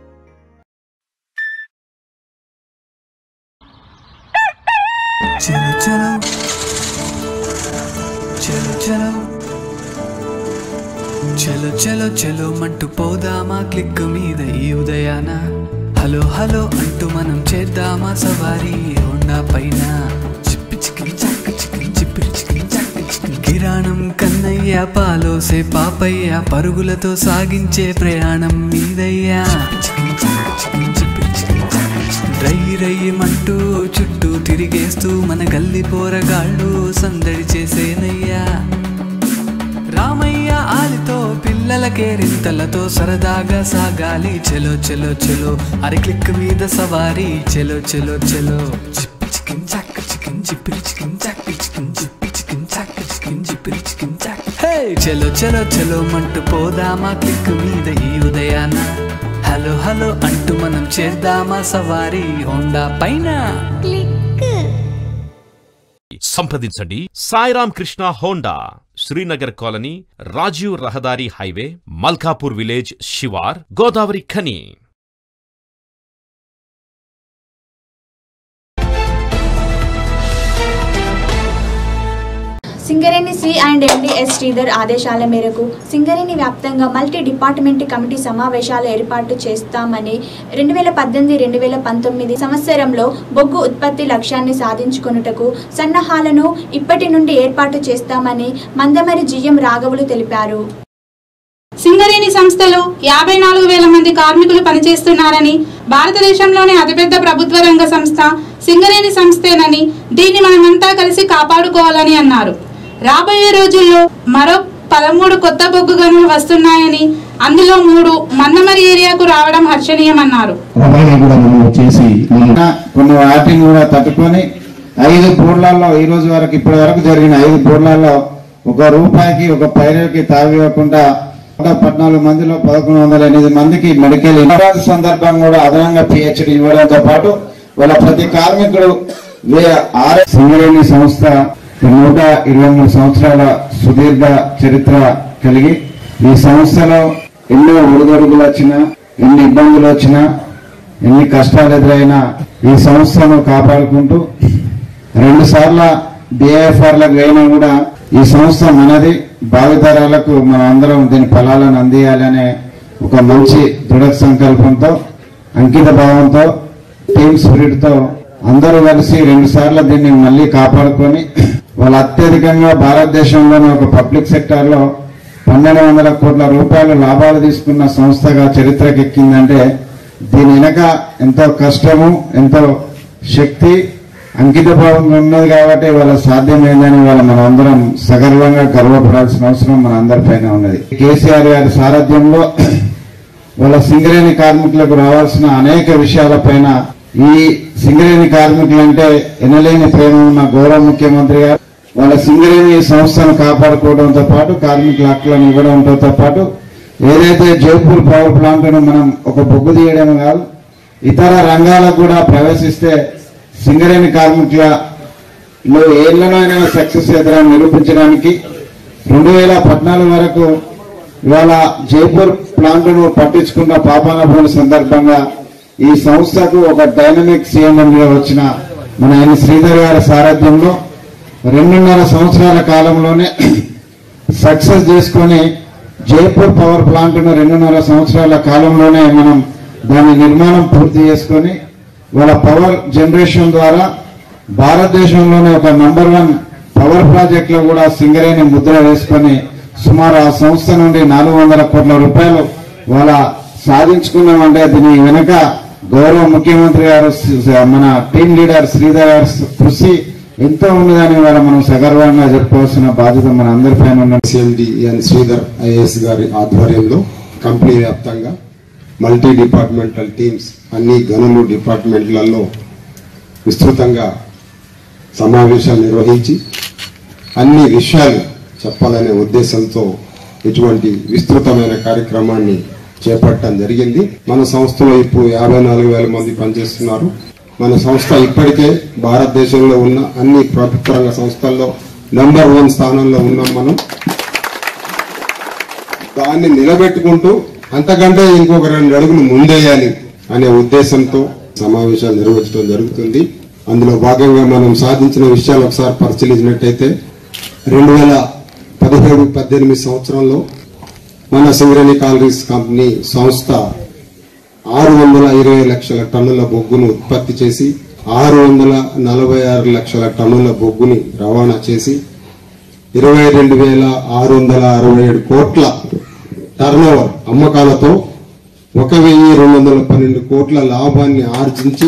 చలో చలో చలో చలో చలో చలో చలో మంటూ పోదామా క్లిక్ మీద ఈ ఉదయాన హలో హలో అంటూ మనం చేద్దామా సవారీ హోండా పైన చిప్పి చిక్కి చక్క చిక్కి చిప్పిరి చిక్కి చక్క చిక్కి కిరాణం కన్నయ్య పాలోసే పాపయ్య పరుగులతో సాగించే ప్రయాణం మీదయ్యా చిక్కి చక్క చిక్కి చిప్పిరి చిక్కి చక్క చిక్కి రై రయ్యమంటూ చుట్టూ తిరిగేస్తూ మన గల్లి పోరగాళ్ళు సందడి చేసేనయ్యా రామయ్య ఆలితో పిల్లలకే రింతలతో సరదాగా సాగాలి చెలో చెలో చెలో అరి క్లిక్ మీద సవారీ చెలో చెలో చెలో చిప్పి చికిన్ చాక్ చికిన్ చిప్పిరి చికిన్ చాక్ చికిన్ చిప్పి చికిన్ చాక్ చికిన్ చిప్పిరి చికిన్ చాక్ హే చెలో చెలో చెలో మంటూ పోదామా క్లిక్ మీద ఈ ఉదయాన హలో హలో అంటూ మనం చేద్దామా సవారీ హోండా పైన సంప్రదించండి సాయిరామ్ కృష్ణ హోండా శ్రీనగర్ కాలనీ రాజీవ్ రహదారి హైవే మల్కాపూర్ విలేజ్ శివార్ Godavari Khani Singareni C and MD S Sridhar ఆదేశాల మేరకు సింగరేణి వ్యాప్తంగా మల్టీ డిపార్ట్మెంట్ కమిటీ సమావేశాలు ఏర్పాటు చేస్తామని రెండు వేల పద్దెనిమిది రెండు వేల పంతొమ్మిది సంవత్సరంలో బొగ్గు ఉత్పత్తి లక్ష్యాన్ని సాధించుకొనుటకు సన్నాహాలను ఇప్పటి నుండి ఏర్పాటు చేస్తామని మందమరి జిఎం రాఘవులు తెలిపారు సింగరేణి సంస్థలో యాభై నాలుగు వేల మంది కార్మికులు పనిచేస్తున్నారని భారతదేశంలోనే అతిపెద్ద ప్రభుత్వ రంగ సంస్థ సింగరేణి సంస్థేనని దీన్ని మనమంతా కలిసి కాపాడుకోవాలని అన్నారు రాబోయే రోజుల్లో మరో పదమూడు కొత్త బొగ్గు గనులు వస్తున్నాయని అందులో మూడు మన్నమరి ఏరియాకు రావడం హర్షణీయమన్నారు రవాణా కూడా మనం చేసి కొన్ని వాటిని కూడా తట్టుకొని ఐదు బోర్లలో ఈ రోజు వరకు ఇప్పటి వరకు జరిగిన ఐదు బోర్లలో ఒక రూపాయికి ఒక పైరవికి తావివ్వకుండా ఒక పద్నాలుగు మందిలో పదకొండు వందల ఎనిమిది మందికి మెడికల్ ఇన్సూరెన్స్ సందర్భం కూడా అదనంగా పిహెచ్డి ఇవ్వడంతో పాటు వాళ్ళ ప్రతి కార్మికుడు వే- ఆర్ సింగరేణి సంస్థ నూట ఇరవై మూడు సంవత్సరాల సుదీర్ఘ చరిత్ర కలిగి ఈ సంస్థలో ఎన్నో ఒడిదొడుగులు వచ్చినా ఎన్ని ఇబ్బందులు వచ్చినా ఎన్ని కష్టాలు ఎదురైనా ఈ సంస్థను కాపాడుకుంటూ రెండు సార్ల డిఐఎఫ్ఆర్లకు అయినా కూడా ఈ సంస్థ మనది భావితరాలకు మనం అందరం దీని ఫలాలను అందియాలనే ఒక మంచి దృఢ సంకల్పంతో అంకిత భావంతో టీమ్ స్పిరిట్ తో అందరూ కలిసి రెండు సార్లు దీన్ని మళ్ళీ కాపాడుకొని వాళ్ళు అత్యధికంగా భారతదేశంలోని ఒక పబ్లిక్ సెక్టార్ లో పన్నెండు వందల కోట్ల రూపాయలు లాభాలు తీసుకున్న సంస్థగా చరిత్రకి ఎక్కిందంటే దీని వెనక ఎంతో కష్టము ఎంతో శక్తి అంకిత భావం ఉన్నది కాబట్టి వాళ్ళ సాధ్యమైందని వాళ్ళ మనం అందరం సగర్వంగా గర్వపడాల్సిన అవసరం మన అందరిపైన ఉన్నది కేసీఆర్ గారి సారథ్యంలో వాళ్ళ సింగరేణి కార్మికులకు రావాల్సిన అనేక విషయాలపైన ఈ సింగరేణి కార్మికులంటే ఎనలేని ప్రేమ ఉన్న గౌరవ ముఖ్యమంత్రి గారు వాళ్ళ సింగరేణి సంస్థను కాపాడుకోవడంతో పాటు కార్మికుల హక్కులను ఇవ్వడంతో పాటు ఏదైతే జైపూర్ పవర్ ప్లాంట్ ను మనం ఒక బొగ్గు తీయడం కాదు ఇతర రంగాలకు కూడా ప్రవేశిస్తే సింగరేణి కార్మికులలో ఏళ్లనైనా సక్సెస్ ఎదురని నిరూపించడానికి రెండు వేల పద్నాలుగు వరకు ఇవాళ జైపూర్ ప్లాంట్ ను పట్టించుకున్న పాపానభూమి సందర్భంగా ఈ సంస్థకు ఒక డైనమిక్ సీఎంగా వచ్చిన మన ఎన్ శ్రీధర్ గారి సారథ్యంలో రెండున్నర సంవత్సరాల కాలంలోనే సక్సెస్ చేసుకొని జైపూర్ పవర్ ప్లాంట్ ను రెండున్నర సంవత్సరాల కాలంలోనే మనం దాని నిర్మాణం పూర్తి చేసుకొని వాళ్ళ పవర్ జనరేషన్ ద్వారా భారతదేశంలోనే ఒక నంబర్ వన్ పవర్ ప్రాజెక్ట్ లో కూడా సింగరేణి ముద్ర వేసుకొని సుమారు ఆ సంస్థ నుండి నాలుగు వందల కోట్ల రూపాయలు వాళ్ళ సాధించుకున్నామంటే దీని వెనుక గౌరవ ముఖ్యమంత్రి గారు సి- మన టీం లీడర్ శ్రీధర్ గారి కృషి ఎంతో ఉన్నదని ఇవాళ మనం సగర్వంగా చెప్పుకోవాల్సిన బాధ్యత మన అందరి పైన ఉన్న సిఎండి ఎన్ శ్రీధర్ ఐఏఎస్ గారి ఆధ్వర్యంలో కంపెనీ వ్యాప్తంగా మల్టీ డిపార్ట్మెంటల్ టీమ్స్ అన్ని గనులు డిపార్ట్మెంట్లలో విస్తృతంగా సమావేశాలు నిర్వహించి అన్ని విషయాలు చెప్పాలనే ఉద్దేశంతో ఇటువంటి విస్తృతమైన కార్యక్రమాన్ని చేపట్టడం జరిగింది మన సంస్థలో ఇప్పుడు యాభై నాలుగు వేల మంది పనిచేస్తున్నారు మన సంస్థ ఇప్పటికే భారతదేశంలో ఉన్న అన్ని ప్రభుత్వ రంగ సంస్థల్లో నంబర్ వన్ స్థానంలో ఉన్నాం మనం దాన్ని నిలబెట్టుకుంటూ అంతకంటే ఇంకొక రెండు అడుగులు ముందేయాలి అనే ఉద్దేశంతో సమావేశాలు నిర్వహించడం జరుగుతుంది అందులో భాగంగా మనం సాధించిన విషయాలు ఒకసారి పరిశీలించినట్టయితే రెండు వేల పదిహేడు పద్దెనిమిది సంవత్సరంలో మన సింగరేణి కాలరీస్ కంపెనీ సంస్థ ఆరు వందల ఇరవై లక్షల టన్నుల బొగ్గును ఉత్పత్తి చేసి ఆరు వందల నలభై ఆరు లక్షల టన్నుల బొగ్గుని రవాణా చేసి ఇరవై రెండు వేల ఆరు వందల అరవై ఏడు కోట్ల టర్నోవర్ అమ్మకాలతో ఒక వెయ్యి రెండు వందల పన్నెండు కోట్ల లాభాన్ని ఆర్జించి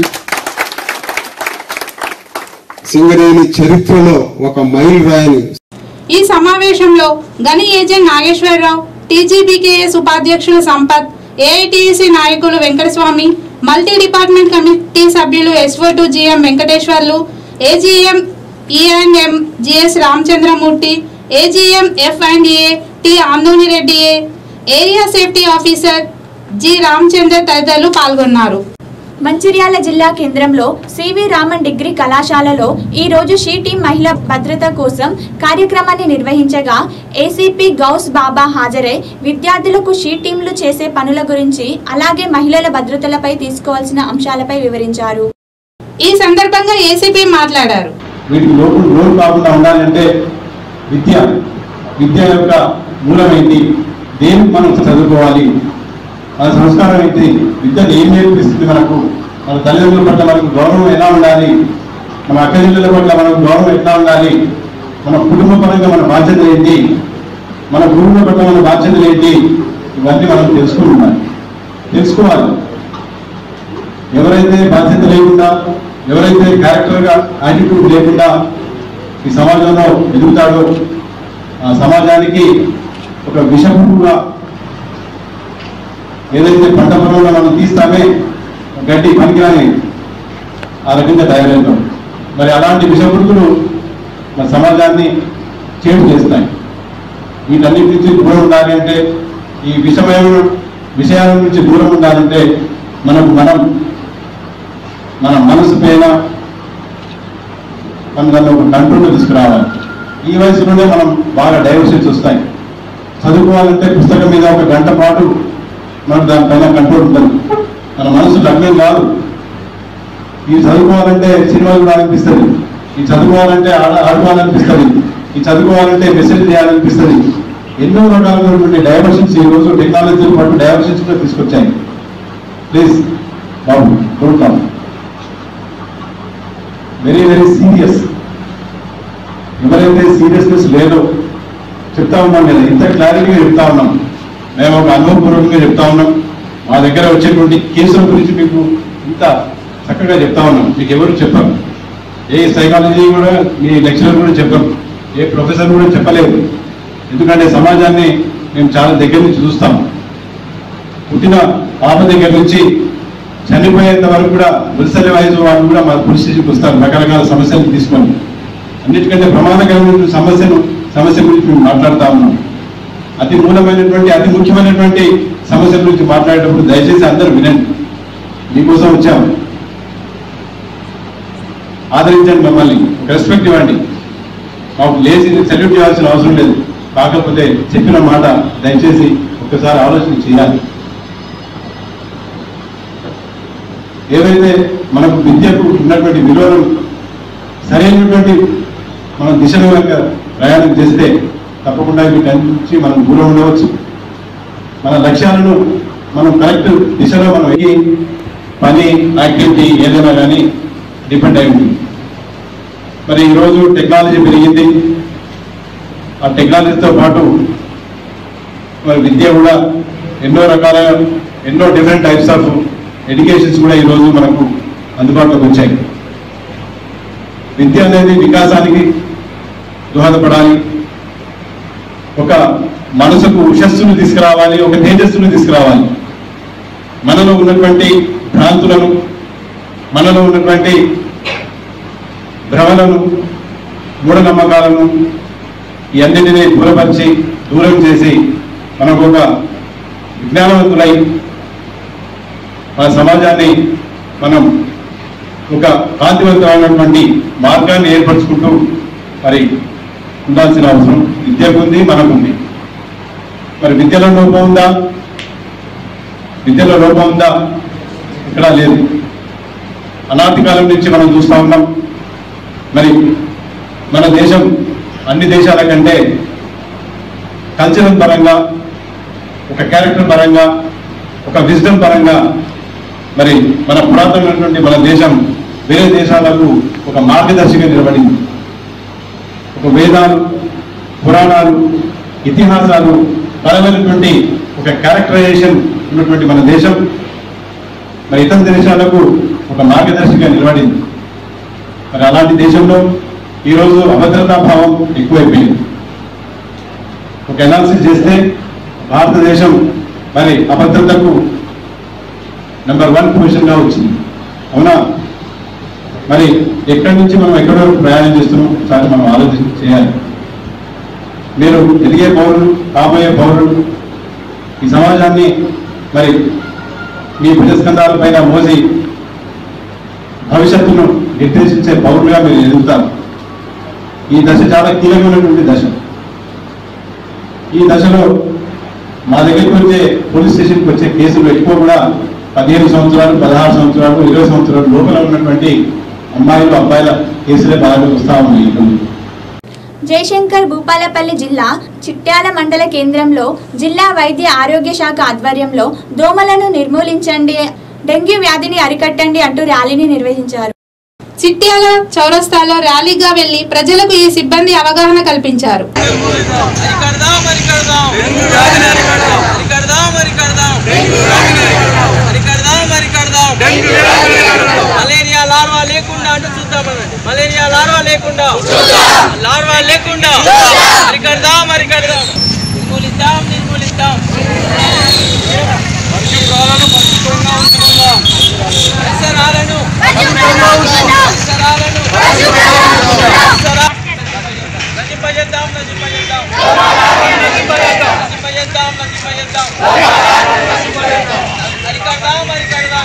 సింగరేణి చరిత్రలో ఒక మైల్ రాయిని ఈ సమావేశంలో గని ఏజెంట్ నాగేశ్వరరావు టీజీబీకేఎస్ ఉపాధ్యక్షులు సంపత్ ఏఐటీసీ నాయకులు వెంకటస్వామి మల్టీ డిపార్ట్మెంట్ కమిటీ సభ్యులు SO to GM Venkateswarlu AGM E and M GS Ramachandramurthy AGM F and A T Anthony Reddy ఏ area safety officer G Ramachandar తదితరులు పాల్గొన్నారు మంచిర్యాల జిల్లా కేంద్రంలో సివి రామన్ డిగ్రీ కళాశాలలో ఈ రోజు షీ టీం మహిళా భద్రత కోసం కార్యక్రమాన్ని నిర్వహించగా ఏసీపీ గౌస్ బాబా హాజరై విద్యార్థులకు షీ టీంలు చేసే పనుల గురించి అలాగే మహిళల భద్రతలపై తీసుకోవాల్సిన అంశాలపై వివరించారు ఈ సందర్భంగా ఏసీపీ మాట్లాడారు వీటికి లోటు లోటు కాకుండా ఉండాలంటే విద్య విద్య యొక్క మూలం ఏంటి దేనికి మనం చదువుకోవాలి మన సంస్కారం ఏంటి విద్య ఏం నేర్పిస్తుంది మనకు మన తల్లిదండ్రుల పట్ల మనకు గౌరవం ఎలా ఉండాలి మన అక్కజల్లుల పట్ల మనకు గౌరవం ఎట్లా ఉండాలి మన కుటుంబ పరంగా మన బాధ్యతలు ఏంటి మన గురువుల పట్ల మన బాధ్యతలు ఏంటి ఇవన్నీ మనం తెలుసుకుంటున్నాం తెలుసుకోవాలి ఎవరైతే బాధ్యత లేకుండా ఎవరైతే క్యారెక్టర్గా యాటిట్యూడ్ లేకుండా ఈ సమాజంలో ఎదుగుతాడో ఆ సమాజానికి ఒక విషపుగా ఏదైతే పంట పొలంలో మనం తీస్తామే గడ్డి పనికిరాని ఆ రకంగా తయారవుతాం మరి అలాంటి విషపురుగులు మన సమాజాన్ని చేటు చేస్తాయి వీటన్నిటి నుంచి దూరం ఉండాలి అంటే ఈ విషమయం విషయాల నుంచి దూరం ఉండాలంటే మనకు మనం మన మనసు పైన మన దాన్ని ఒక కంట్రోల్ తీసుకురావాలి ఈ వయసులోనే మనం బాగా డైవర్షన్స్ వస్తాయి చదువుకోవాలంటే పుస్తకం మీద ఒక గంట పాటు మనకు దానిపైన కంట్రోల్ ఉంటుంది మన మనసు లగ్నం కాదు ఈ చదువుకోవాలంటే సినిమా చూడాలనిపిస్తుంది ఈ చదువుకోవాలంటే ఆడ ఆడుకోవాలనిపిస్తుంది ఈ చదువుకోవాలంటే మెసేజ్ చేయాలనిపిస్తుంది ఎన్నో రకాలైనటువంటి డైవర్షన్స్ ఈ రోజు టెక్నాలజీతో పాటు డైవర్షన్స్ కూడా తీసుకొచ్చాయి ప్లీజ్ బాబు కోరుతాం వెరీ వెరీ సీరియస్ ఎవరైతే సీరియస్నెస్ లేదో చెప్తా ఉన్నాం కదా ఇంత క్లారిటీగా చెప్తా ఉన్నాం మేము ఒక అనుభవపూర్వకంగా చెప్తా ఉన్నాం మా దగ్గర వచ్చేటువంటి కేసుల గురించి మీకు ఇంత చక్కగా చెప్తా ఉన్నాం మీకు ఎవరు చెప్పారు ఏ సైకాలజీ కూడా మీ లెక్చరర్ కూడా చెప్పాం ఏ ప్రొఫెసర్ కూడా చెప్పలేదు ఎందుకంటే సమాజాన్ని మేము చాలా దగ్గర నుంచి చూస్తాం పుట్టిన పాప దగ్గర నుంచి చనిపోయేంత వరకు కూడా మున్సిపల్ వయసు వాళ్ళు కూడా మా పోలీస్ స్టేషన్కి వస్తారు రకరకాల సమస్యలు తీసుకొని అన్నిటికంటే ప్రమాదకరమైన సమస్యను సమస్య గురించి మేము మాట్లాడుతా ఉన్నాం అతి మూలమైనటువంటి అతి ముఖ్యమైనటువంటి సమస్యల గురించి మాట్లాడేటప్పుడు దయచేసి అందరూ వినండి మీకోసం వచ్చాము ఆదరించండి మమ్మల్ని రెస్పెక్ట్ ఇవ్వండి మాకు లేచి సెల్యూట్ చేయాల్సిన అవసరం లేదు కాకపోతే చెప్పిన మాట దయచేసి ఒక్కసారి ఆలోచన చేయాలి ఏవైతే మనకు విద్యకు ఉన్నటువంటి విలువలు సరైనటువంటి మనం దిశలో కనుక ప్రయాణం చేస్తే తప్పకుండా వీటన్నిటి నుంచి మనం దూరం ఉండవచ్చు మన లక్ష్యాలను మనం కరెక్ట్ దిశలో మనం ఎక్కి పని యాక్టివిటీ ఏదైనా కానీ డిపెండ్ అయి ఉంటుంది మరి ఈరోజు టెక్నాలజీ పెరిగింది ఆ టెక్నాలజీతో పాటు మరి విద్య కూడా ఎన్నో రకాల ఎన్నో డిఫరెంట్ టైప్స్ ఆఫ్ ఎడ్యుకేషన్స్ కూడా ఈరోజు మనకు అందుబాటులోకి వచ్చాయి విద్య అనేది వికాసానికి దోహదపడాలి ఒక మనసుకు ఉషస్సును తీసుకురావాలి ఒక తేజస్సును తీసుకురావాలి మనలో ఉన్నటువంటి భ్రాంతులను మనలో ఉన్నటువంటి భ్రమలను మూఢనమ్మకాలను ఇవన్నిటినీ దూరపరిచి దూరం చేసి మనకు ఒక విజ్ఞానవంతులై మన సమాజాన్ని మనం ఒక కాంతివంతమైనటువంటి మార్గాన్ని ఏర్పరచుకుంటూ మరి ఉండాల్సిన అవసరం విద్యకు ఉంది మనకుంది మరి విద్యలో లోపం ఉందా విద్యలో లోపం ఉందా ఇక్కడ లేదు అనాది కాలం నుంచి మనం చూస్తా ఉన్నాం మరి మన దేశం అన్ని దేశాల కంటే కల్చరల్ పరంగా ఒక క్యారెక్టర్ పరంగా ఒక విజ్డమ్ పరంగా మరి మన పురాతనమైనటువంటి మన దేశం వేరే దేశాలకు ఒక మార్గదర్శిగా నిలబడింది ఒక వేదాలు పురాణాలు ఇతిహాసాలు పరమైనటువంటి ఒక క్యారెక్టరైజేషన్ ఉన్నటువంటి మన దేశం మరి ఇతర దేశాలకు ఒక మార్గదర్శిగా నిలబడింది మరి అలాంటి దేశంలో ఈరోజు అభద్రతా భావం ఎక్కువైపోయింది ఒక అనాలిసిస్ చేస్తే భారతదేశం మరి అభద్రతకు నెంబర్ వన్ పొజిషన్గా వచ్చింది అవునా మరి ఎక్కడి నుంచి మనం ఎక్కడి వరకు ప్రయాణం చేస్తున్నాం ఒకసారి మనం ఆలోచన చేయాలి మీరు ఎదిగే పౌరులు కాబోయే పౌరులు ఈ సమాజాన్ని మరి మీ భుజస్కంధాల పైన మోసి భవిష్యత్తును నిర్దేశించే పౌరులుగా మీరు ఎదుగుతారు ఈ దశ చాలా కీలకమైనటువంటి దశ ఈ దశలో మా దగ్గరికి వచ్చే పోలీస్ స్టేషన్కి వచ్చే కేసులు ఎక్కువ కూడా పదిహేను సంవత్సరాలు పదహారు సంవత్సరాలు ఇరవై సంవత్సరాలు లోపల ఉన్నటువంటి అమ్మాయిలు అబ్బాయిల కేసులే బాగా వస్తా ఉన్నాయి ఇప్పుడు జయశంకర్ భూపాలపల్లి జిల్లా చిట్యాల మండల కేంద్రంలో జిల్లా వైద్య ఆరోగ్య శాఖ ఆధ్వర్యంలో దోమలను నిర్మూలించండి డెంగ్యూ వ్యాధిని అరికట్టండి అంటూ ర్యాలీని నిర్వహించారు చిట్యాల చౌరస్తాలో ర్యాలీగా వెళ్లి ప్రజలకు ఈ సిబ్బంది అవగాహన కల్పించారు మలేరియా లార్వా లేకుండా అంటే చూద్దామనండి మలేరియా లార్వా లేకుండా లార్వా లేకుండా అరికడదాం అరికడదాం నిర్మూలిద్దాం నిర్మూలిద్దాం పరిశుభ్రాలను పరిశుభ్రంగా ఉంచుకుందాం పరిసరాలను పరిసరాలను పరిసరా- నశింపజేద్దాం నశింపజేద్దాం నశింపజేద్దాం నశింపజేద్దాం నశింపజేద్దాం అరికడదాం అరికడదాం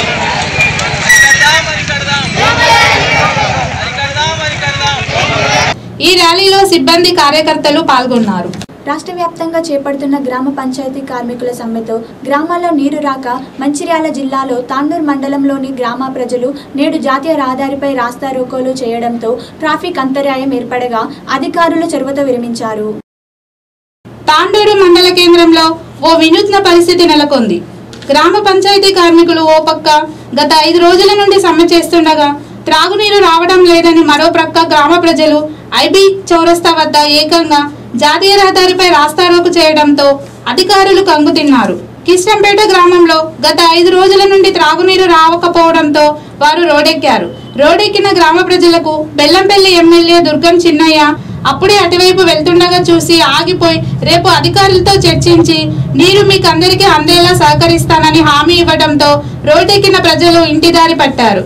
ఈ ర్యాలీలో సిబ్బంది కార్యకర్తలు పాల్గొన్నారు రాష్ట్ర వ్యాప్తంగా చేపడుతున్న గ్రామ పంచాయతీ కార్మికుల సమ్మెతో గ్రామాల్లో నీరు రాక మంచిర్యాల జిల్లాలో తాండూర్ మండలంలోని గ్రామ ప్రజలు నేడు జాతీయ రహదారిపై రాస్తా రోకోలు చేయడంతో ట్రాఫిక్ అంతరాయం ఏర్పడగా అధికారులు చొరవతో విరమించారు తాండూరు మండల కేంద్రంలో ఓ వినూత్న పరిస్థితి నెలకొంది గ్రామ పంచాయతీ కార్మికులు ఓ పక్క గత ఐదు రోజుల నుండి సమ్మె చేస్తుండగా త్రాగునీరు రావడం లేదని మరో ప్రక్క గ్రామ ప్రజలు ఐబీ చౌరస్తా వద్ద ఏకంగా జాతీయ రహదారిపై రాస్తారోకు చేయడంతో అధికారులు కంగుతిన్నారు కిష్టంపేట గ్రామంలో గత ఐదు రోజుల నుండి త్రాగునీరు రావకపోవడంతో వారు రోడెక్కారు రోడెక్కిన గ్రామ ప్రజలకు బెల్లంపల్లి ఎమ్మెల్యే దుర్గం చిన్నయ్య అప్పుడే అటువైపు వెళ్తుండగా చూసి ఆగిపోయి రేపు అధికారులతో చర్చించి నీరు మీకు అందరికీ అందేలా సహకరిస్తానని హామీ ఇవ్వడంతో రోడ్డెక్కిన ప్రజలు ఇంటి దారి పట్టారు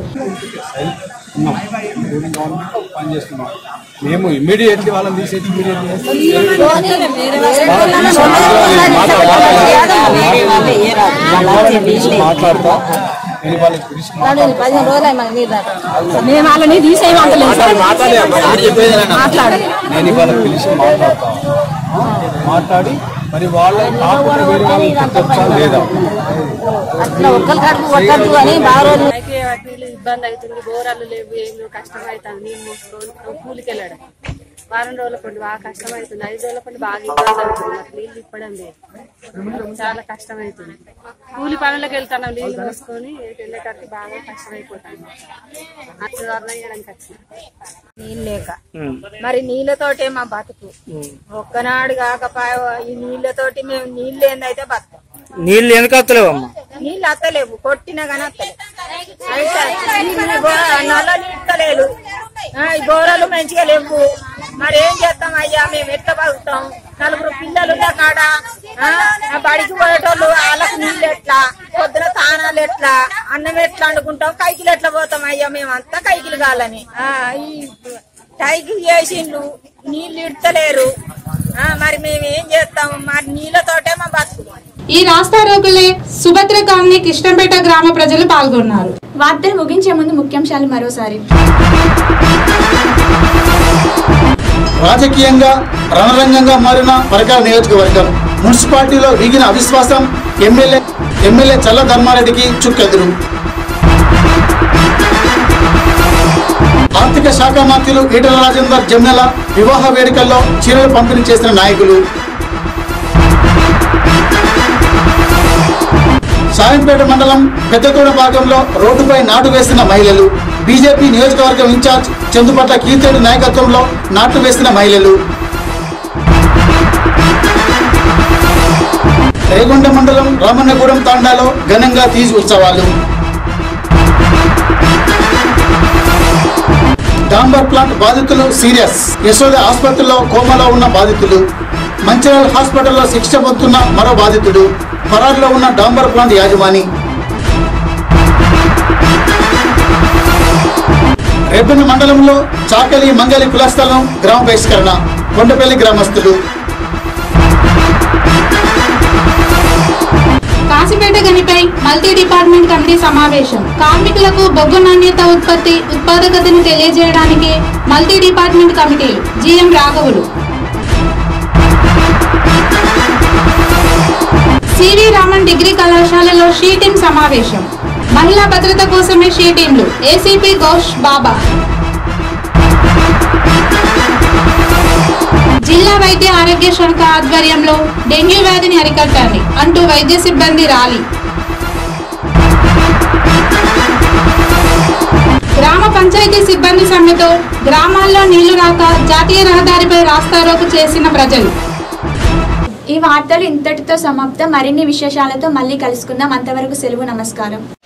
పనిచేస్తున్నాం మేము ఇమ్మీడియట్లీ వాళ్ళని తీసేసి మాట్లాడతా నేను వాళ్ళకి పిలిచి పదిహేను రోజులు మనకి నీరు రాక. మేము వాళ్ళని తీసేయమంటలేదు సార్. మాట్లాడు నేను వాళ్ళకి పిలిచి మాట్లాడతా మాట్లాడి మరి వాళ్ళ కాకుండా వేరే వాళ్ళకి తెచ్చా లేదా అట్లా ఒక్కరి కడుపు కొట్టద్దు అని బాగా రోజులు పైకి నీళ్ళు ఇబ్బంది అవుతుంది బోరాలు లేవు ఏం లేవు కష్టం అవుతుంది నీళ్ళు మోసుకొని కూలికి వెళ్ళడం వారం రోజుల పండు బాగా కష్టం అవుతుంది ఐదు రోజుల పండు బాగా ఇబ్బంది అవుతుంది మాకు నీళ్ళు ఇప్పడం లేదు చాలా కష్టం అవుతుంది కూలి పనులకు వెళ్తున్నాం నీళ్ళు మోసుకొని వెళ్ళేటట్టు బాగా కష్టం అయిపోతుంది అట్లా ధర్నా చేయడానికి వచ్చిన నీళ్ళు లేక మరి నీళ్ళతోటే మా బతుకు ఒక్కనాడు కాకపాయ ఈ నీళ్ళతోటి మేము నీళ్ళు ఏందైతే బతుకు నీళ్ళు ఎందుకు వస్తలేవమ్మా నీళ్ళు అత్తలేవు కొట్టినా కానీ అత్తలేవు అయితే నీళ్ళు బో- నల్ల నీళ్ళు ఇస్తలేదు ఆ, ఈ బోరలు మంచిగా లేవు మరి ఏం చేస్తాం అయ్యా మేము ఎట్లా బతుకుతాం నలుగురు పిల్లలు ఉన్న కాడ ఆ, ఆ బడికి పోయేటోళ్ళు వాళ్ళకు నీళ్ళు ఎట్లా పొద్దున తానాలు ఎట్లా అన్నం ఎట్లా వండుకుంటాం కైకిలు ఎట్లా పోతాం అయ్యా మేమంతా కైకిలు కాలని ఆ, ఈ కైకిలు చేసిండ్రు నీళ్ళు ఇడతలేరు ఆ, మరి మేము ఏం చేస్తాం మరి నీళ్ళతోటే మా బతుకు ఈ రాస్తా రోగులే సుభద్ర కాలనీ కృష్ణంపేట గ్రామ ప్రజలు పాల్గొన్నారు వార్తలు ముగించే ముందు ముఖ్యాంశాలు మరోసారి రాజకీయంగా రణరంగంగా మారిన పరకాల నియోజకవర్గం మున్సిపాలిటీలో వీగిన అవిశ్వాసం ఎమ్మెల్యే ఎమ్మెల్యే చల్ల ధర్మారెడ్డికి చుక్కెదురు ఆర్థిక శాఖ మంత్రులు ఈటల రాజేందర్ జమ్నెల వివాహ వేడుకల్లో చీరలు పంపిణీ చేసిన నాయకులు సాయంపేట మండలం పెద్దతోడ భాగంలో రోడ్డుపై నాటు వేసిన మహిళలు బీజేపీ నియోజకవర్గం ఇన్ఛార్జ్ చందుపట్ల కీర్తేడి నాయకత్వంలో నాటు వేసిన మహిళలు రేగొండ మండలం రామన్నగూడెం తాండాలో ఘనంగా తీజ్ ఉత్సవాలు డాంబర్ ప్లాంట్ బాధితులు సీరియస్ యశోద ఆసుపత్రిలో కోమాలో ఉన్న బాధితులు మంచిర్యాల హాస్పిటల్లో శిక్ష పొందుతున్న మరో బాధితుడు పరారులో ఉన్న డాంబర్ ప్లాంట్ యాజమాని రెబ్బెన మండలంలో చాకలి మంగలి కులస్థలం గ్రామ బహిష్కరణ కొండపల్లి గ్రామస్తులు కాశీపేట గనిపై మల్టీ డిపార్ట్మెంట్ కమిటీ సమావేశం కార్మికులకు బొగ్గు నాణ్యత ఉత్పత్తి ఉత్పాదకతను తెలియజేయడానికి మల్టీ డిపార్ట్మెంట్ కమిటీలు జిఎం రాఘవులు సివి రామన్ డిగ్రీ కళాశాలలో షీ టీం సమావేశం మహిళా భద్రత కోసమే షీ టీంలు ఏసీపీ గౌష్ బాబా జిల్లా వైద్య ఆరోగ్య శాఖ ఆధ్వర్యంలో డెంగ్యూ వ్యాధిని అరికట్టాలి అంటూ వైద్య సిబ్బంది ర్యాలీ గ్రామ పంచాయతీ సిబ్బంది సమ్మెతో గ్రామాల్లో నీళ్లు రాక జాతీయ రహదారిపై రాస్తారోకు చేసిన ప్రజలు ఈ వార్తలు ఇంతటితో సమాప్తం మరిన్ని విశేషాలతో మళ్ళీ కలుసుకుందాం అంతవరకు సెలవు నమస్కారం